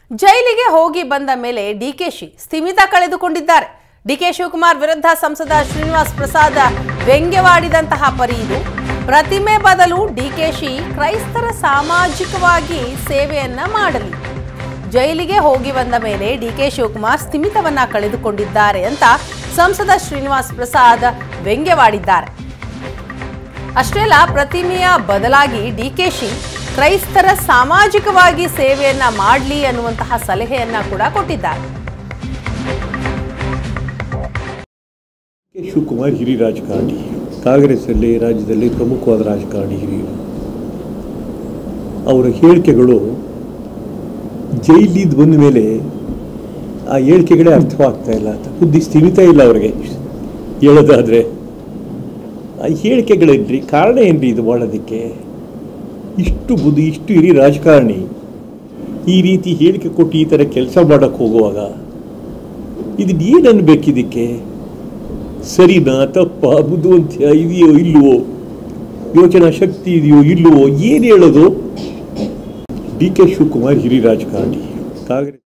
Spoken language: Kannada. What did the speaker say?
ಜೈಲಿಗೆ ಹೋಗಿ ಬಂದ ಮೇಲೆ ಡಿಕೆಶಿ ಸ್ಥಿಮಿತ ಕಳೆದುಕೊಂಡಿದ್ದಾರೆ ಡಿಕೆ ಶಿವಕುಮಾರ್ ವಿರುದ್ಧ ಸಂಸದ ಶ್ರೀನಿವಾಸ್ ಪ್ರಸಾದ್ ವ್ಯಂಗ್ಯವಾಡಿದಂತಹ ಪರಿ ಇದು ಪ್ರತಿಮೆ ಬದಲು ಡಿಕೆಶಿ ಕ್ರೈಸ್ತರ ಸಾಮಾಜಿಕವಾಗಿ ಸೇವೆಯನ್ನ ಮಾಡಲಿ ಜೈಲಿಗೆ ಹೋಗಿ ಬಂದ ಮೇಲೆ ಡಿಕೆ ಶಿವಕುಮಾರ್ ಸ್ಥಿಮಿತವನ್ನ ಕಳೆದುಕೊಂಡಿದ್ದಾರೆ ಅಂತ ಸಂಸದ ಶ್ರೀನಿವಾಸ್ ಪ್ರಸಾದ್ ವ್ಯಂಗ್ಯವಾಡಿದ್ದಾರೆ ಅಷ್ಟೇ ಅಲ್ಲ ಪ್ರತಿಮೆಯ ಬದಲಾಗಿ ಡಿಕೆಶಿ ಕ್ರೈಸ್ತರ ಸಾಮಾಜಿಕವಾಗಿ ಸೇವೆಯನ್ನ ಮಾಡಲಿ ಅನ್ನುವಂತಹ ಸಲಹೆಯನ್ನ ಕೂಡ ಕೊಟ್ಟಿದ್ದಾರೆ ಕೆ ಶಿವಕುಮಾರ್ ಹಿರಿಯ ರಾಜಕಾರಣಿ ಕಾಂಗ್ರೆಸ್ಸಲ್ಲಿ ರಾಜ್ಯದಲ್ಲಿ ಪ್ರಮುಖವಾದ ರಾಜಕಾರಣಿ ಹಿರಿಯರು ಅವರ ಹೇಳಿಕೆಗಳು ಜೈಲಿದ್ದು ಬಂದ ಮೇಲೆ ಆ ಹೇಳಿಕೆಗಳೇ ಅರ್ಥವಾಗ್ತಾ ಇಲ್ಲ ಅಂತ ಬುದ್ಧಿ ಸ್ಥಿಮಿತ ಇಲ್ಲ ಅವರಿಗೆ ಹೇಳೋದಾದರೆ ಆ ಹೇಳಿಕೆಗಳೇನ್ರಿ ಕಾರಣ ಏನ್ರಿ ಇದು ಮಾಡೋದಕ್ಕೆ ಇಷ್ಟು ಬುದ್ಧಿ ಇಷ್ಟು ಹಿರಿಯ ರಾಜಕಾರಣಿ ಈ ರೀತಿ ಹೇಳಿಕೆ ಕೊಟ್ಟು ಈ ಥರ ಕೆಲಸ ಮಾಡೋಕ್ಕೆ ಹೋಗುವಾಗ ಇದನ್ನ ಏನು ಅನ್ಬೇಕು ಇದಕ್ಕೆ ಸರಿನಾ ತಪ್ಪ ಬುದ್ಧಿವಂತ ಇದೆಯೋ ಇಲ್ವೋ ಯೋಚನಾ ಶಕ್ತಿ ಇದೆಯೋ ಇಲ್ವೋ ಏನು ಹೇಳೋದು ಡಿ ಕೆ ಶಿವಕುಮಾರ್ ಹಿರಿಯ ರಾಜಕಾರಣಿ ಕಾಂಗ್ರೆಸ್